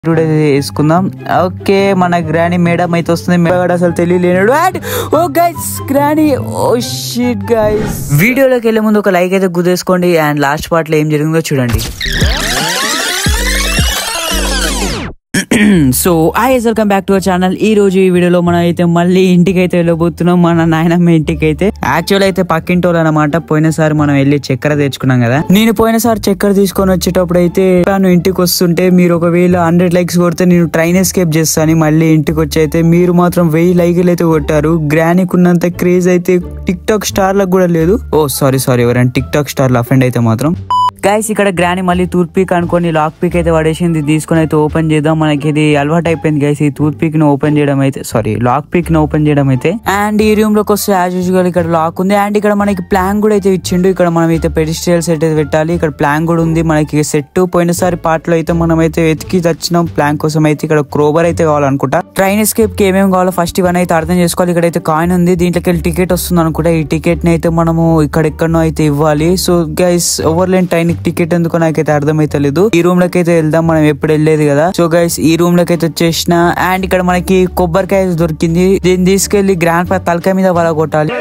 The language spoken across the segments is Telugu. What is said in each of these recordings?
టుడే వేసుకుందాం ఓకే మన గ్రాని మేడం అయితే వస్తుంది మేడం అసలు తెలియలేనాడు అండ్ ఓ గైస్ గ్రాని ఓ షిట్ గైస్ వీడియోలోకి వెళ్ళే ముందు ఒక లైక్ అయితే గుద్దేసుకోండి అండ్ లాస్ట్ పార్ట్ లో ఏం జరిగిందో చూడండి so I welcome back to our channel ఈ రోజు ఈ వీడియోలో మనం అయితే మళ్ళీ ఇంటికి అయితే వెళ్ళబోతున్నాం మన నాయనమ్మ ఇంటికి అయితే యాక్చువల్ అయితే పక్కింటి వాళ్ళు అనమాట పోయినసారి మనం వెళ్ళి చక్కెర తెచ్చుకున్నాం కదా నేను పోయినసారి చక్కెర తీసుకొని వచ్చేటప్పుడు అయితే తను ఇంటికి వస్తుంటే మీరు ఒకవేళ హండ్రెడ్ లైక్స్ కొడితే నేను ట్రైన్ ఎస్కేప్ చేస్తాను మళ్ళీ ఇంటికి వచ్చి అయితే మీరు మాత్రం వెయ్యి లైకులు అయితే కొట్టారు గ్రానీకి ఉన్నంత క్రేజ్ అయితే టిక్ టాక్ స్టార్లకు కూడా లేదు ఓ సారీ సారీ ఎవరైనా టిక్ టాక్ స్టార్లు అఫెండ్ అయితే మాత్రం గైస్ ఇక్కడ గ్రాని మళ్ళీ టూత్ పీక్ అనుకొని లాక్ పీక్ అయితే పడేసింది తీసుకొని అయితే ఓపెన్ చేద్దాం మనకి ఇది అలవాటు అయిపోయింది గైస్ ఈ టూత్ పీక్ ని ఓపెన్ చేయడం అయితే సారీ లాక్ పీక్ ని ఓపెన్ చేయడం అయితే అండ్ ఈ రూమ్ లోకి వస్తే యాజ్ యూజువల్ ఇక్కడ లాక్ ఉంది అండ్ ఇక్కడ మనకి ప్లాన్ కూడా అయితే ఇచ్చిండు ఇక్కడ మనం అయితే పెడిస్ట్రియల్ సెట్ అయితే పెట్టాలి ఇక్కడ ప్లాన్ కూడా ఉంది మనకి సెట్ పోయినసారి పార్ట్ లో అయితే మనం అయితే వెతికి తెచ్చినాం ప్లాన్ కోసం అయితే ఇక్కడ క్రోబర్ అయితే కావాలనుకుంటా ట్రైన్ ఎస్కేప్ కి ఏమేమి కావాలో ఫస్ట్ ఇవన్నీ అయితే అర్థం చేసుకోవాలి ఇక్కడ అయితే కాయిన్ ఉంది దీంట్లోకి వెళ్ళి టికెట్ వస్తుంది అనుకుంటా ఈ టికెట్ ని అయితే మనము ఇక్కడ ఎక్కడనో అయితే ఇవ్వాలి సో గైస్ ఓవర్లైన్ ట్రైన్ టికెట్ ఎందుకో నాకైతే అర్థమైతలేదు ఈ రూమ్ లోకి అయితే వెళ్దాం మనం ఎప్పుడు వెళ్ళేది కదా సో గైస్ ఈ రూమ్ లోకి అయితే వచ్చేసిన అండ్ ఇక్కడ మనకి కొబ్బరికాయ దొరికింది దీన్ని తీసుకెళ్లి గ్రాండ్ పా తలకాయ మీద వల కొట్టాలి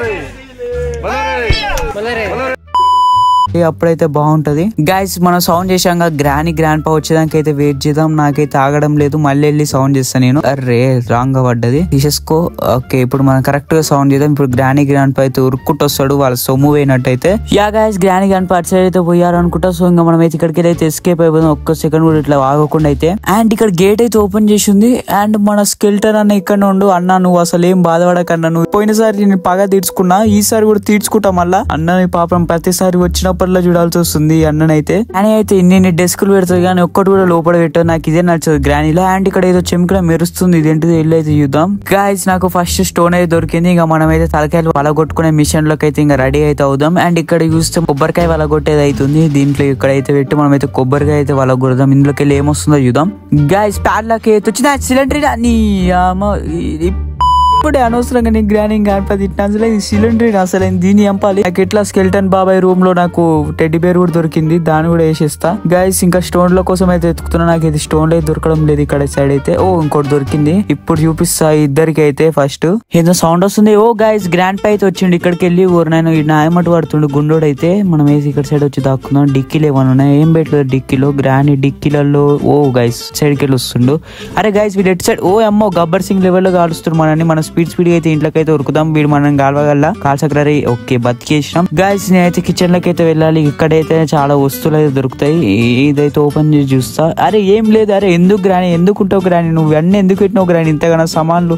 ఏ అప్పుడైతే బాగుంటది గైస్ మనం సౌండ్ చేశాక గ్రాని గ్రాండ్ పా వచ్చేదానికి అయితే వెయిట్ చేద్దాం నాకైతే ఆగడం లేదు మళ్ళీ వెళ్ళి సౌండ్ చేస్తాను నేను అరే రాంగ్ గా పడ్డది తీసేసుకో ఓకే ఇప్పుడు మనం కరెక్ట్ గా సౌండ్ చేద్దాం ఇప్పుడు గ్రాని గ్రాండ్ పా అయితే ఉరుక్కుంటూ వస్తాడు వాళ్ళ సొమ్ము పోయినట్టయితే yeah guys granny grandpa అటు సైడ్ అయితే పోయారు అనుకుంటా సో ఇంకా మనం అయితే ఇక్కడికి వెళ్ళి అయితే ఎస్కేప్ అయిపోదాం ఒక్క సెకండ్ కూడా ఇట్లా ఆగకుండా అయితే అండ్ ఇక్కడ గేట్ అయితే ఓపెన్ చేసి ఉంది అండ్ మన స్కెల్టర్ అన్న ఇక్కడ ఉండు అన్న నువ్వు అసలు ఏం బాధపడకన్నా నువ్వు పోయినసారి నేను పగ తీర్చుకున్నా ఈసారి కూడా తీర్చుకుంటా మళ్ళా అన్న నీ పాపం ప్రతిసారి వచ్చినప్పటిలో చూడాల్సి వస్తుంది ఈ అన్ననైతే అని అయితే ఇన్ని డెస్కులు పెడతాయి కానీ ఒక్కటి కూడా లోపల పెట్టావు నాకు ఇదే నచ్చదు గ్రానీలో అండ్ ఇక్కడ ఏదో చెమికడ మెరుస్తుంది ఇదేంటిది వెళ్ళి అయితే చూద్దాం గాయస్ నాకు ఫస్ట్ స్టోన్ అయితే దొరికింది ఇంకా మనం అయితే తలకాయలు వలగొట్టుకునే మిషన్ లోకి అయితే ఇంకా రెడీ అయితే అవుదాం అండ్ ఇక్కడ చూస్తే కొబ్బరికాయ వలగొట్టేది అవుతుంది దీంట్లో ఇక్కడ అయితే పెట్టి మనం అయితే కొబ్బరికాయ అయితే వలగొడదాం ఇందులోకి వెళ్ళి ఏమొస్తుందో చూద్దాం గాయస్ ప్యాడ్లకి అయితే వచ్చింది సిలిండర్ నీ అమ్మ ఈ- ఇప్పుడే అనవసరంగా నేను గ్రానింగ్ గణపతి తిట్టిన అసలు ఇది సిలిండర్ అసలు నేను దీన్ని చంపాలి నాకు ఎట్లా స్కెల్టన్ బాబాయ్ రూమ్ లో నాకు టెడ్డి బేర్ కూడా దొరికింది దాన్ని కూడా వేసేస్తా గైస్ ఇంకా స్టోన్ లో కోసం అయితే ఎత్తుకుతున్నా నాకు ఇది స్టోన్ లో దొరకడం లేదు ఇక్కడ సైడ్ అయితే ఓ ఇంకోటి దొరికింది ఇప్పుడు చూపిస్తా ఇద్దరికి అయితే ఫస్ట్ ఏదో సౌండ్ వస్తుంది ఓ గైస్ గ్రాండ్ పై అయితే వచ్చిండు ఇక్కడికి వెళ్ళి నేను ఈ నాయమటు పడుతుండు గుండోడు అయితే మనం వేసి ఇక్కడ సైడ్ వచ్చి దాక్కుందాం డిక్కీలు ఏమైనా ఉన్నాయి ఏం పెట్టలేదు డిక్కీలో గ్రాండ్ డిక్కీలలో ఓ గైస్ సైడ్కి వెళ్ళి వస్తుండు అరే గైస్ వీడు ఎటు సైడ్ ఓ అమ్మో గబ్బర్ సింగ్ లెవెల్ లో కాలుస్తారు మనని మనం స్పీడ్ స్పీడ్ అయితే ఇంట్లోకి అయితే ఉరుకుదాం వీడు మనం కాల్వగల్లా కాల్చకరీ ఓకే బతికేసినాం గైస్ నేనైతే కిచెన్ లోకి అయితే వెళ్ళాలి ఇక్కడైతే చాలా వస్తువులు అయితే దొరుకుతాయి ఇదైతే ఓపెన్ చేసి చూస్తా అరే ఏం లేదు అరే ఎందుకు గ్రాని ఎందుకు ఉంటావు గ్రాని నువ్వు అన్నీ ఎందుకు పెట్టినావు గ్రాని ఇంతగానో సామాన్లు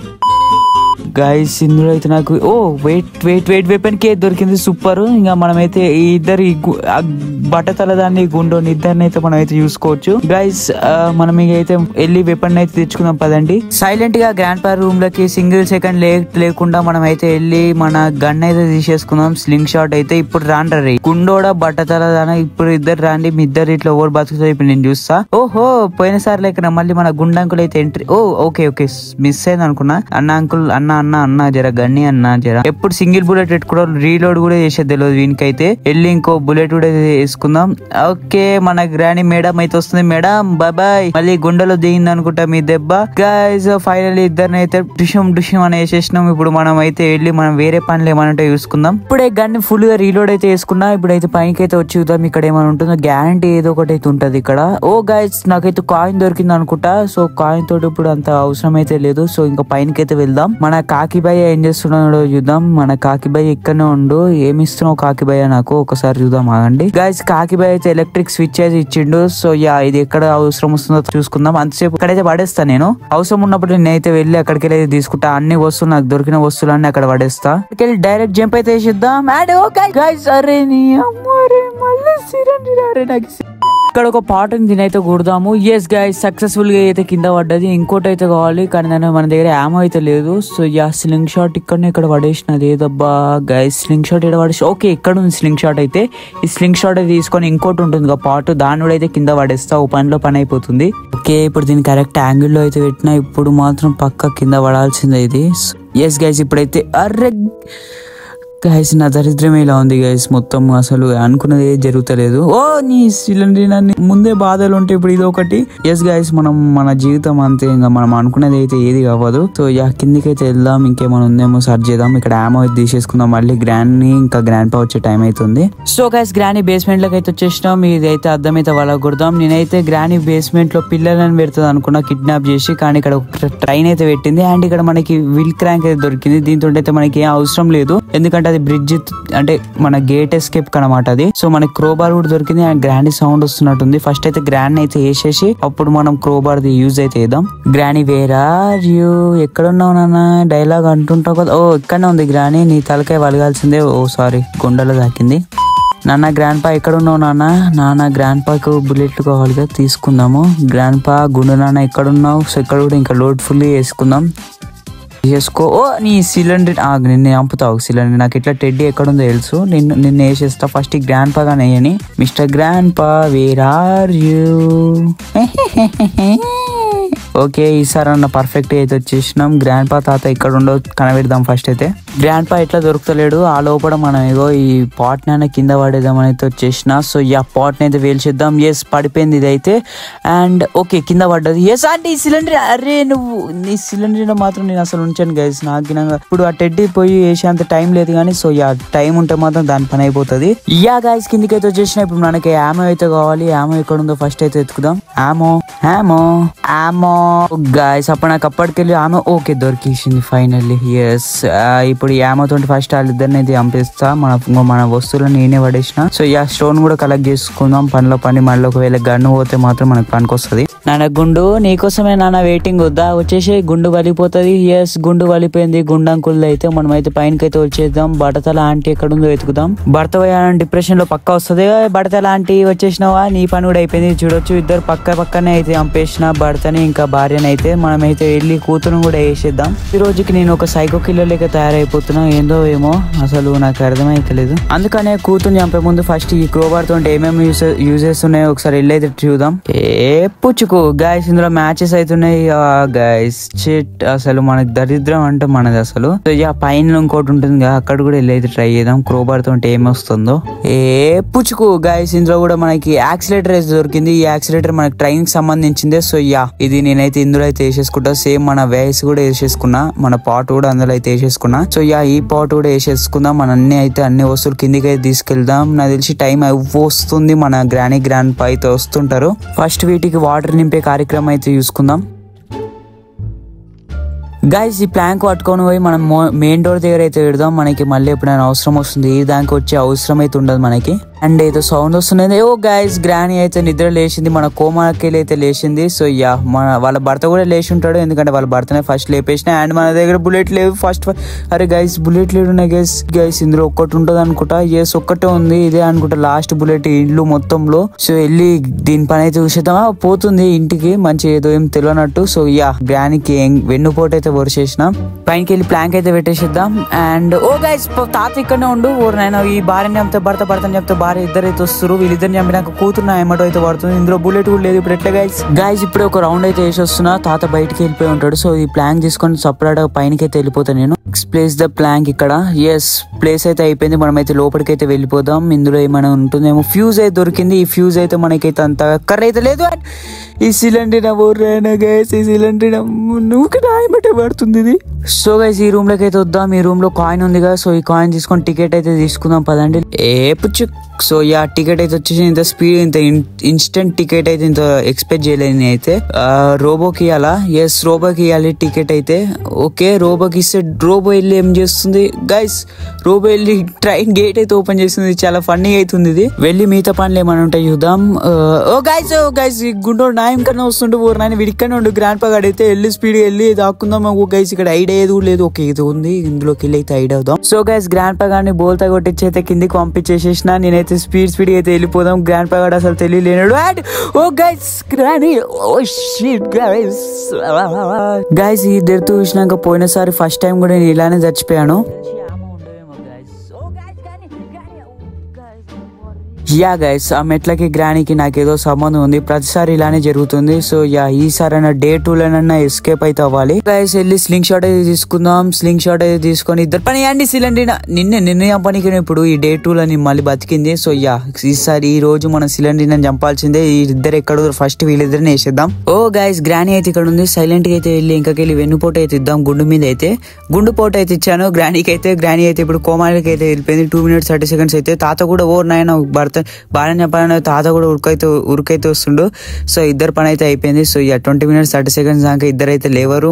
గైస్ ఇందులో అయితే నాకు oh wait wait wait weapon కి దొరికింది సూపర్ ఇంకా మనమైతే ఈ ఇద్దరు ఈ గు- ఆ బట్టతల దాన్ని గుండోని ఇద్దరిని అయితే మనం అయితే చూసుకోవచ్చు గైస్ మనం ఇక అయితే వెళ్ళి వెపన్ అయితే తెచ్చుకుందాం పదండి సైలెంట్ గా గ్రాండ్ పా రూమ్ లోకి సింగిల్ సెకండ్ లే లేకుండా మనం అయితే వెళ్ళి మన గన్ అయితే తీసేసుకుందాం స్లింగ్ షాట్ అయితే ఇప్పుడు రాండ్రీ రే గుండోడ బట్టతల దాన ఇప్పుడు ఇద్దరు రాండి మీ ఇద్దరు ఇట్లా ఓవర్ బతుకుతారు ఇప్పుడు నేను చూస్తా ఓహో పోయినసారి లేక మళ్ళీ మన గుండంకులు అయితే entry oh okay okay miss అయింది అనుకున్నా అన్న అంకుల్ అన్న అన్న అన్న జర గన్ని అన్న జర ఎప్పుడు సింగిల్ బుల్లెట్ పెట్టుకోవడం రీలోడ్ కూడా చేసేది తెలియదు వీనికైతే వెళ్ళి ఇంకో బుల్లెట్ కూడా వేసుకుందాం ఓకే మన గ్రాని మేడం అయితే వస్తుంది మేడం బాయ్ మళ్ళీ గుండెలో దిగింది అనుకుంటా మీ దెబ్బ గైస్ ఫైనల్లీ ఇద్దరిని అయితే డుషం డుషం అని వేసేసినాం ఇప్పుడు మనం అయితే వెళ్ళి మనం వేరే పనులు ఏమనంటే చూసుకుందాం ఇప్పుడే గన్ ఫుల్ గా రీలోడ్ అయితే వేసుకున్నా ఇప్పుడు అయితే పైకి అయితే వచ్చి చూద్దాం ఇక్కడ ఏమైనా ఉంటుందో గ్యారంటీ ఏదో ఒకటి అయితే ఉంటది ఇక్కడ ఓ గైస్ నాకైతే కాయిన్ దొరికింది అనుకుంటా సో కాయిన్ తోటి ఇప్పుడు అంత అవసరం అయితే లేదు సో ఇంకా పైనకి అయితే వెళ్దాం మన కాకిబాయ్ ఏం చేస్తున్నాడో చూద్దాం మన కాకిబాయ్ ఇక్కడనే ఉండు ఏమి ఇస్తున్నావు కాకిబాయ్ నాకు ఒకసారి చూద్దాం ఆగండి గైస్ కాకిబాయ్ అయితే ఎలక్ట్రిక్ స్విచ్ అయితే ఇచ్చిండు సో యా ఇది ఎక్కడ అవసరం వస్తుందో చూసుకుందాం అంతసేపు ఇక్కడైతే పడేస్తా నేను అవసరం ఉన్నప్పుడు నేనైతే వెళ్ళి అక్కడికి వెళ్ళి తీసుకుంటా అన్ని వస్తువులు నాకు దొరికిన వస్తువులు అన్ని అక్కడ పడేస్తా అక్కడికి వెళ్ళి డైరెక్ట్ జంప్ అయితే వేసిద్దాం అండ్ ఓ గైస్ అరే నీ అమ్మ రే మళ్ళీ సిరండి అరే నాకు సి- ఇక్కడ ఒక పాటని దీనైతే కూడదాము ఎస్ గైస్ సక్సెస్ఫుల్ గా అయితే కింద పడ్డది ఇంకోటి అయితే కావాలి కానీ దాని మన దగ్గర యామో అయితే లేదు సో యా స్లింగ్ షాట్ ఇక్కడ ఇక్కడ పడేసినది ఏదబ్బా గైస్ స్లింగ్ షాట్ ఇక్కడ పడేసి ఓకే ఇక్కడ ఉంది స్లింగ్ షాట్ అయితే ఈ స్లింగ్ షాట్ అయితే తీసుకొని ఇంకోటి ఉంటుంది ఒక పాట్ దాన్ని కూడా అయితే కింద పడేస్తా ఓ పనిలో పని అయిపోతుంది ఓకే ఇప్పుడు దీన్ని కరెక్ట్ యాంగిల్ లో అయితే పెట్టినా ఇప్పుడు మాత్రం పక్క కింద పడాల్సిందే ఇది ఎస్ గైస్ ఇప్పుడైతే అర్రె గైస్ నా దరిద్రం ఇలా ఉంది గైస్ మొత్తం అసలు అనుకున్నది ఏది జరుగుతలేదు ఓ నీ సిలిండర్ నన్ను ముందే బాధలు ఉంటే ఇప్పుడు ఇది ఒకటి ఎస్ గైస్ మనం మన జీవితం అంతే ఇంకా మనం అనుకున్నది అయితే ఏది అవ్వదు సో యా కిందికైతే వెళ్దాం ఇంకేమైనా ఉందేమో సర్చ్ చేద్దాం ఇక్కడ ఆమో అయితే తీసేసుకుందాం మళ్ళీ గ్రాండ్ ని ఇంకా గ్రాండ్ పా వచ్చే టైం అవుతుంది సో గైస్ గ్రాండ్ బేస్మెంట్ లోకి అయితే వచ్చేసినాం ఇది అయితే అర్థమైతే వాళ్ళ కొడదాం నేనైతే గ్రాండ్ బేస్మెంట్ లో పిల్లలని పెడుతుంది అనుకున్నా కిడ్నాప్ చేసి కానీ ఇక్కడ ఒక ట్రైన్ అయితే పెట్టింది అండ్ ఇక్కడ మనకి విల్ క్రాంక్ అయితే దొరికింది దీంతో అయితే మనకి ఏం అవసరం లేదు ఎందుకంటే అది బ్రిడ్జ్ అంటే మన గేట్ ఎస్కేప్ అనమాట అది సో మనకి క్రోబార్ కూడా దొరికింది అండ్ గ్రాండ్ సౌండ్ వస్తున్నట్టుంది ఫస్ట్ అయితే గ్రాండ్ అయితే వేసేసి అప్పుడు మనం క్రోబార్ ది యూజ్ అయితే వేద్దాం గ్రాని వేరా యూ ఎక్కడున్నావు నాన్న డైలాగ్ అంటుంటావు కదా ఓ ఇక్కడనే ఉంది గ్రాని నీ తలకాయ వలగాల్సిందే ఓ సారీ గుండెలో తాకింది నాన్న గ్రాండ్ పా ఎక్కడ ఉన్నావు నాన్న నాన్న గ్రాండ్ పాకు బుల్లెట్లు కావాలిగా తీసుకుందాము గ్రాండ్ పా గుండు నాన్న ఎక్కడ ఉన్నావు సో ఇక్కడ కూడా ఇంకా లోడ్ ఫుల్ వేసుకుందాం వేసుకో ఓ నీ సిలిండర్ ఆ, నిన్ను చంపుతావు సిలిండర్ నాకు ఇట్లా టెడ్డీ ఎక్కడుందో తెలుసు నిన్ను నిన్ను వేసేస్తా ఫస్ట్ ఈ గ్రాండ్ పా కానీ వేయని mister grandpa where are you okay ఈసారి అన్న పర్ఫెక్ట్ అయితే వచ్చేసినాం గ్రాండ్ పా తాత ఇక్కడ ఉండో కనబెడదాం ఫస్ట్ అయితే గ్రాండ్ పా ఎట్లా దొరుకుతలేడు ఆ లోపల మనం ఏగో ఈ పాట్ నాన్న కింద పడేద్దాం అయితే వచ్చేసిన సో ఈ ఆ పాట్ అయితే వేల్చేద్దాం ఎస్ పడిపోయింది ఇది అయితే అండ్ ఓకే కింద పడ్డది ఎస్ అంటే ఈ సిలిండర్ అరే నువ్వు నీ సిలిండర్ మాత్రం నేను అసలు ఉంచాను గైస్ నాకు గినంగా ఇప్పుడు ఆ టెడ్డీ పోయి వేసేంత టైం లేదు కానీ సో యా టైం ఉంటే మాత్రం దాని పని అయిపోతుంది యా గైస్ కిందికి అయితే వచ్చేసిన ఇప్పుడు మనకి ఆమో అయితే కావాలి ఆమో ఎక్కడ ఉందో ఫస్ట్ అయితే ఎత్తుకుదాం ఆమో ఆమో ఆమో గాయస్ అప్పుడు నాకు అప్పటికెళ్ళి ఆమె ఓకే దొరికేసింది ఫైనల్లీ ఎస్ ఇప్పుడు ఈ ఆమెతో ఫస్ట్ వాళ్ళిద్దరిని అయితే చంపేస్తా మన ఇంకో మన వస్తువులను నేనే పడేసిన సో ఈ స్టోన్ కూడా కలెక్ట్ చేసుకుందాం పనిలో పని మళ్ళీ ఒకవేళ గన్ను పోతే మాత్రం మనకు పనికొస్తుంది నాన్న గుండు నీకోసమే నాన్న వెయిటింగ్ వద్దా వచ్చేసి గుండు వలిపోతుంది ఎస్ గుండు వలిపోయింది గుండు అంకుల్ అయితే మనం అయితే పైనకి అయితే వచ్చేద్దాం బడతల ఆంటీ ఎక్కడ ఉందో వెతుకుదాం భర్త డిప్రెషన్ లో పక్క వస్తుంది బడతల ఆంటీ వచ్చేసినావా నీ పని కూడా అయిపోయింది చూడొచ్చు ఇద్దరు పక్క పక్కనే అయితే చంపేసిన భర్తని ఇంకా భార్యని అయితే మనమైతే వెళ్ళి కూతురు కూడా వేసేద్దాం ఈ రోజుకి నేను ఒక సైకో కిల్లర్ లెక్క తయారైపోతున్నా ఏందో ఏమో అసలు నాకు అర్థమైతలేదు అందుకనే కూతురు చంపే ముందు ఫస్ట్ ఈ క్రోబార్ తోటి ఏమేమి యూస్ యూజెస్ ఉన్నాయో ఒకసారి వెళ్ళి అయితే చూద్దాం ఏ పుచ్చుకు గాయస్ ఇందులో మ్యాచెస్ అవుతున్నాయి గాయస్ చిట్ అసలు మనకి దరిద్రం అంటే మనది అసలు సో ఇక పైన ఇంకోటి ఉంటుంది కదా అక్కడ కూడా వెళ్ళి అయితే ట్రై చేద్దాం క్రోబార్ తోటి ఏమొస్తుందో ఏ పుచ్చుకు గాయస్ ఇందులో కూడా మనకి యాక్సిలేటర్ అయితే దొరికింది ఈ యాక్సిలేటర్ మనకి ట్రైన్ కి సంబంధించిందే సో యా ఇది నేనైతే ఇందులో అయితే వేసేసుకుంటా సేమ్ మన వేస్ కూడా వేసేసుకున్నా మన పాట్ కూడా అందులో అయితే వేసేసుకున్నా సో యా ఈ పాట్ కూడా వేసేసుకుందాం మన అన్ని అయితే అన్ని వస్తువులు కిందికి అయితే తీసుకెళ్దాం నాకు తెలిసి టైం వస్తుంది మన గ్రానీ గ్రాండ్ పై అయితే వస్తుంటారు ఫస్ట్ వీటికి వాటర్ నింపే కార్యక్రమం అయితే చూసుకుందాం గైస్ ఈ ప్లాంక్ పట్టుకొని పోయి మనం మెయిన్ డోర్ దగ్గర అయితే పెడదాం మనకి మళ్ళీ ఎప్పుడైనా అవసరం వస్తుంది ఈ దానికి వచ్చే అవసరం అయితే ఉండదు మనకి అండ్ ఏదో సౌండ్ వస్తున్నది ఓ గైస్ గ్రానీ అయితే నిద్ర లేచింది మన కోమాకెళ్ళి అయితే లేచింది సో యా మన వాళ్ళ భర్త కూడా లేచి ఉంటాడు ఎందుకంటే వాళ్ళ భర్తనే ఫస్ట్ లేపేసిన అండ్ మన దగ్గర బుల్లెట్ లేవు ఫస్ట్ అరే గైస్ బుల్లెట్ లేడు నా గైస్ గైస్ ఇందులో ఒక్కటి ఉంటుంది అనుకుంటా ఎస్ ఒక్కటే ఉంది ఇదే అనుకుంటా లాస్ట్ బుల్లెట్ ఇల్లు మొత్తంలో సో వెళ్ళి దీని పని అయితే చూసేద్దామా పోతుంది ఇంటికి మంచి ఏదో ఏం తెలియనట్టు సో యా గ్రానికి వెన్నుపోటు అయితే వరిసేసిన పైనకి వెళ్ళి ప్లాంక్ అయితే పెట్టేసిద్దాం అండ్ ఓ గైస్ తాత ఇక్కడనే ఉండు ఓ నాయన ఈ భార్యని చంపితే భర్త భర్తని చెప్తే భార్య ఇద్దరు అయితే వస్తారు వీళ్ళిద్దరిని చంపినాక కూతురు నా ఎమ్మటో అయితే పడుతుంది ఇందులో బుల్లెట్ కూడా లేదు ఇప్పుడు ఎట్లా గైస్ గైస్ ఇప్పుడే ఒక రౌండ్ అయితే వేసి వస్తున్నా తాత బయటికి వెళ్ళిపోయి ఉంటాడు సో ఈ ప్లాంక్ తీసుకొని సపరేట్ పైనకి అయితే వెళ్ళిపోతాను నేను నెక్స్ట్ ప్లేస్ ద ప్లాంక్ ఇక్కడ ఎస్ ప్లేస్ అయితే అయిపోయింది మనం అయితే లోపలికి అయితే వెళ్ళిపోదాం ఇందులో ఏమైనా ఉంటుందేమో ఫ్యూజ్ అయితే దొరికింది ఈ ఫ్యూజ్ అయితే మనకైతే అంత కర్ర అయితే లేదు And ఈ సిలిండర్ ఊర్రైనా గైస్ ఈ సిలిండర్ నువ్వు రాయమంటే పడుతుంది ఇది సో గైస్ ఈ రూమ్ లోకి అయితే వద్దాం ఈ రూమ్ లో కాయిన్ ఉంది కదా సో ఈ కాయిన్ తీసుకొని టికెట్ అయితే తీసుకుందాం పదండి ఏ పుచ్చు సో యా టికెట్ అయితే వచ్చేసి ఇంత స్పీడ్ ఇంత ఇన్స్టెంట్ టికెట్ అయితే ఇంత ఎక్స్పెక్ట్ చేయలేదు నేను అయితే రోబోకి ఇవ్వాలా ఎస్ రోబోకి ఇవ్వాలి టికెట్ అయితే ఓకే రోబోకి ఇస్తే రోబో వెళ్ళి ఏం చేస్తుంది గైస్ రోబో వెళ్ళి ట్రైన్ గేట్ అయితే ఓపెన్ చేస్తుంది చాలా ఫన్నీ అవుతుంది ఇది వెళ్ళి మిగతా పనులు ఏమైనా ఉంటాయి చూద్దాం ఆ, ఓ గైస్ ఓ గైస్ ఈ గుండోడు నాయం కన్నా వస్తుంటే ఊరు నాయన వీడిక్కడనే ఉండు గ్రాండ్ పగాడు అయితే వెళ్ళి స్పీడ్ వెళ్ళి దాక్కుందాం ఓ గైస్ ఇక్కడ ఐడియా ఏది కూడా లేదు ఓకే ఇది ఉంది ఇందులోకి వెళ్ళి అయితే ఐడియా అవుదాం సో గైస్ గ్రాండ్ పగాడిని బోల్తా కొట్టించి అయితే కిందికి పంపించేసేసిన నేనైతే స్పీడ్ స్పీడ్ అయితే వెళ్ళిపోదాం గ్రాండ్ పగాడు అసలు తెలియలేనాడు and oh guys grand oh shit guys guys ఈ డెత్ చూసినాక పోయినసారి ఫస్ట్ టైం కూడా నేను ఇలానే చచ్చిపోయాను యా గైస్ ఆ మెట్లకి గ్రానికి నాకేదో సంబంధం ఉంది ప్రతిసారి ఇలానే జరుగుతుంది సో యా ఈసారి అయినా డే టూ లోనన్నా ఎస్కేప్ అయితే అవ్వాలి గైస్ వెళ్ళి స్లింగ్ షాట్ అయితే తీసుకుందాం స్లింగ్ షాట్ అయితే తీసుకొని ఇద్దరు పని అండి సిలిండర్ నిన్నే నిన్న పనికి ఇప్పుడు ఈ డే టూ లని మళ్ళీ బతికింది సో యా ఈసారి ఈ రోజు మనం సిలిండర్ చంపాల్సిందే ఈ ఇద్దరు ఎక్కడ ఫస్ట్ వీళ్ళిద్దరిని వేసేద్దాం ఓ గైస్ గ్రానీ అయితే ఇక్కడ ఉంది సైలెంట్ గా అయితే వెళ్ళి ఇంకకెళ్ళి వెన్నుపోటు అయితే ఇద్దాం గుండు మీద అయితే గుండు పోటు అయితే ఇచ్చాను గ్రానీకి అయితే గ్రానీ అయితే ఇప్పుడు కోమాలకి అయితే వెళ్ళిపోయింది టూ మినిట్స్ థర్టీ సెకండ్స్ అయితే తాత కూడా ఓ నాయన భర్త బాగా చెప్పాలని తాత కూడా ఉరికైతే ఉరికైతే వస్తుండు సో ఇద్దరు పని అయితే అయిపోయింది సో ఇక ట్వంటీ మినిట్స్ థర్టీ సెకండ్స్ దాకా ఇద్దరు అయితే లేవరు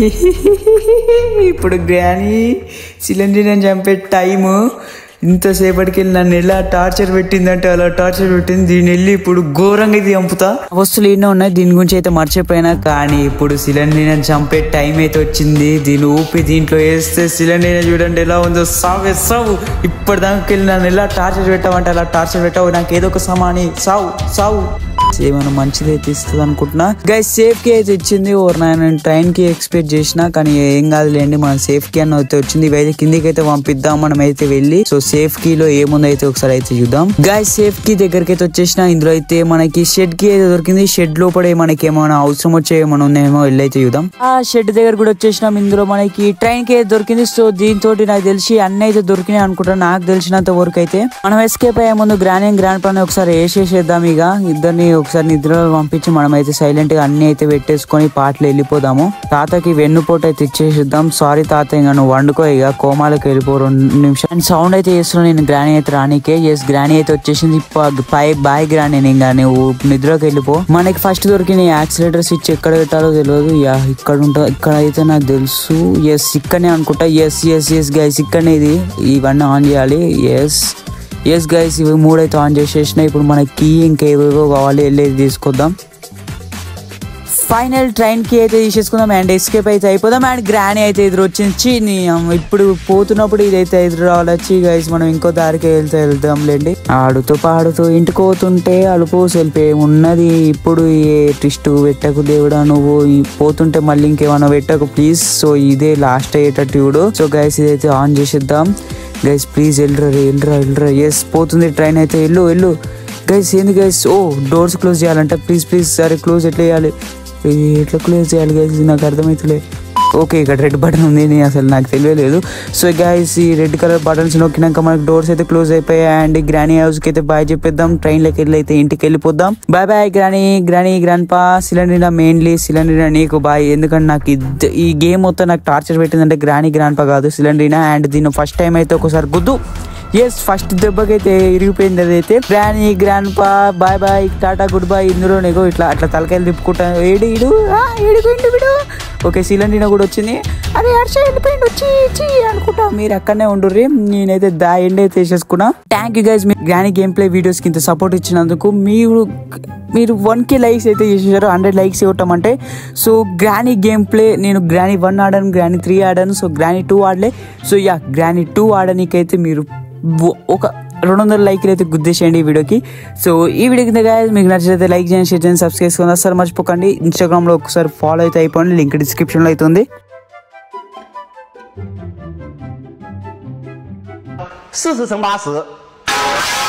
ఇప్పుడు గ్రానీ సిలిండర్ నేను చంపే టైము ఇంతసేపటికి వెళ్ళి నన్ను ఎలా టార్చర్ పెట్టిందంటే అలా టార్చర్ పెట్టింది దీన్ని వెళ్ళి ఇప్పుడు ఘోరంగా ఇది చంపుతా వస్తువులు ఎన్నో ఉన్నాయి దీని గురించి అయితే మర్చిపోయినా కానీ ఇప్పుడు సిలిండర్ చంపే టైం అయితే వచ్చింది దీన్ని ఊపి దీంట్లో వేస్తే సిలిండర్ చూడండి ఎలా ఉందో సావే సావు ఇప్పటిదాకా వెళ్ళి నన్ను ఎలా టార్చర్ పెట్టావంటే అలా టార్చర్ పెట్టావు నాకు ఏదో ఒక సమాని సావు సావు ఏమైనా మంచిది అయితే ఇస్తుంది అనుకుంటున్నా గైస్ సేఫ్ కి అయితే ఇచ్చింది ఓర్ నేను ట్రైన్ కి ఎక్స్పెక్ట్ చేసిన కానీ ఏం కాదులేండి మనం సేఫ్ కి అని అయితే వచ్చింది ఇవైతే కిందికి అయితే పంపిద్దాం మనం అయితే వెళ్ళి సో సేఫ్ కీ లో ఏముందో అయితే ఒకసారి అయితే చూద్దాం గైస్ సేఫ్ కి దగ్గరికి అయితే వచ్చేసిన ఇందులో అయితే మనకి షెడ్ కి అయితే దొరికింది షెడ్ లోపడే మనకి ఏమైనా అవసరం వచ్చే ఏమైనా ఉన్నాయేమో వెళ్ళి అయితే చూద్దాం ఆ షెడ్ దగ్గర కూడా వచ్చేసినాం ఇందులో మనకి ట్రైన్ కి అయితే దొరికింది సో దీంతో నాకు తెలిసి అన్ని అయితే దొరికినాయి అనుకుంటా నాకు తెలిసినంత వరకు అయితే మనం ఎస్కేప్ అయ్యే ముందు గ్రాండ్ అండ్ గ్రాండ్ పని ఒకసారి వేసేసేద్దాం ఇక ఇద్దరిని ఒకసారి నిద్రలో పంపించి మనం అయితే సైలెంట్ గా అన్ని అయితే పెట్టేసుకొని పాటలు వెళ్ళిపోదాము తాతకి వెన్నుపోటు అయితే ఇచ్చేసిద్దాం సారీ తాత ఇంకా నువ్వు వండుకో ఇక కోమాలకు వెళ్ళిపో రెండు నిమిషాలు సౌండ్ అయితే చేస్తున్నాను నేను గ్రానీ అయితే రానికే ఎస్ గ్రానీ అయితే వచ్చేసింది ప- పై బాయ్ గ్రానీ ఇంకా నువ్వు నిద్రలోకి వెళ్ళిపో మనకి ఫస్ట్ దొరికిన యాక్సిలేటర్ స్విచ్ ఎక్కడ పెట్టాలో తెలియదు యా ఇక్కడ ఉంటుంది ఇక్కడ అయితే నాకు తెలుసు ఎస్ ఇక్కడనే అనుకుంటా ఎస్ ఎస్ ఎస్ గైస్ ఇక్కడనే ఇది ఇవన్నీ ఆన్ చేయాలి ఎస్ ఎస్ గైస్ ఇవి మూడైతే ఆన్ చేసేసిన ఇప్పుడు మనకి ఇంకా ఏవేవో కావాలి వెళ్ళేది తీసుకొద్దాం ఫైనల్ ట్రైన్ కి అయితే తీసేసుకుందాం అండ్ ఎస్కేప్ అయితే అయిపోదాం అండ్ గ్రానీ అయితే ఎదురు వచ్చింది ఛీ, నీ అమ్మ, ఇప్పుడు పోతున్నప్పుడు ఇదైతే ఎదురు రావాలొచ్చి గైస్ మనం ఇంకో దారికి వెళ్తే వెళ్దాంలేండి ఆడుతూ పాడుతూ ఇంటికి పోతుంటే అలుపు సెల్పి ఉన్నది ఇప్పుడు ఏ ట్విస్ట్ పెట్టకు దేవుడా నువ్వు ఈ పోతుంటే మళ్ళీ ఇంకేమైనా పెట్టకు ప్లీజ్ సో ఇదే లాస్ట్ అయ్యేటట్టు చూడు సో గైస్ ఇదైతే ఆన్ చేసేద్దాం గైస్ ప్లీజ్ వెళ్ళరా వెళ్ళరా వెళ్ళరా ఎస్ పోతుంది ట్రైన్ అయితే వెళ్ళు వెళ్ళు గైస్ ఏంది గైస్ ఓ డోర్స్ క్లోజ్ చేయాలంట ప్లీజ్ ప్లీజ్ సరే క్లోజ్ ఎట్లా చేయాలి ఇది ఎట్లా క్లోజ్ చేయాలి గైస్ నాకు అర్థమవుతలే ఓకే ఇక్కడ రెడ్ బటన్ ఉంది నేను అసలు నాకు తెలియలేదు సో గైస్ ఈ రెడ్ కలర్ బటన్స్ నొక్కినాక మనకి డోర్స్ అయితే క్లోజ్ అయిపోయాయి అండ్ గ్రానీ హౌస్ కి అయితే బాయ్ చెప్పేద్దాం ట్రైన్ లోకి వెళ్ళి అయితే ఇంటికి వెళ్ళిపోద్దాం bye bye granny granny grandpa cylinder mainly cylinder నీకు బాయ్ ఎందుకంటే నాకు ఇద్ద- ఈ గేమ్ మొత్తం నాకు టార్చర్ పెట్టిందంటే గ్రానీ గ్రాండ్ పా కాదు సిలిండర్ అండ్ దీన్ని ఫస్ట్ టైం అయితే ఒకసారి గుద్దు ఎస్ ఫస్ట్ దెబ్బకైతే ఇరిగిపోయింది అదైతే granny grandpa bye bye టాటా గుడ్ బాయ్ ఇందులో నీకు ఇట్లా అట్లా తలకాయలు తిప్పుకుంటా ఏడు ఇడు ఆ, ఏడిపోయిండు విడు ఓకే సిలిండర్ కూడా వచ్చింది అరే హర్ష వెళ్ళిపోయిండు వచ్చి ఇచ్చి అనుకుంటా మీరు అక్కడనే ఉండుర్రి నేనైతే దా ఎండ్ అయితే వేసేసుకున్నా థ్యాంక్ యూ గైస్ మీ గ్రానీ గేమ్ ప్లే వీడియోస్ కి ఇంత సపోర్ట్ ఇచ్చినందుకు మీరు మీరు వన్ కే లైక్స్ అయితే చేసేసారు హండ్రెడ్ లైక్స్ ఇవ్వటం అంటే సో గ్రానీ గేమ్ ప్లే నేను గ్రానీ వన్ ఆడాను గ్రానీ త్రీ ఆడాను సో గ్రానీ టూ ఆడలే సో యా గ్రానీ టూ ఆడనీకైతే మీరు ఒ- ఒక రెండు వందల లైక్లు అయితే గుద్దేసేయండి ఈ వీడియోకి సో ఈ వీడియో కింద guys మీకు నచ్చితే లైక్ చేయండి షేర్ చేయండి సబ్స్క్రైబ్ చేసుకుని అసలు మర్చిపోకండి ఇన్స్టాగ్రామ్లో ఒకసారి ఫాలో అయితే అయిపోండి లింక్ డిస్క్రిప్షన్లో అయితే ఉంది 四次乘八十。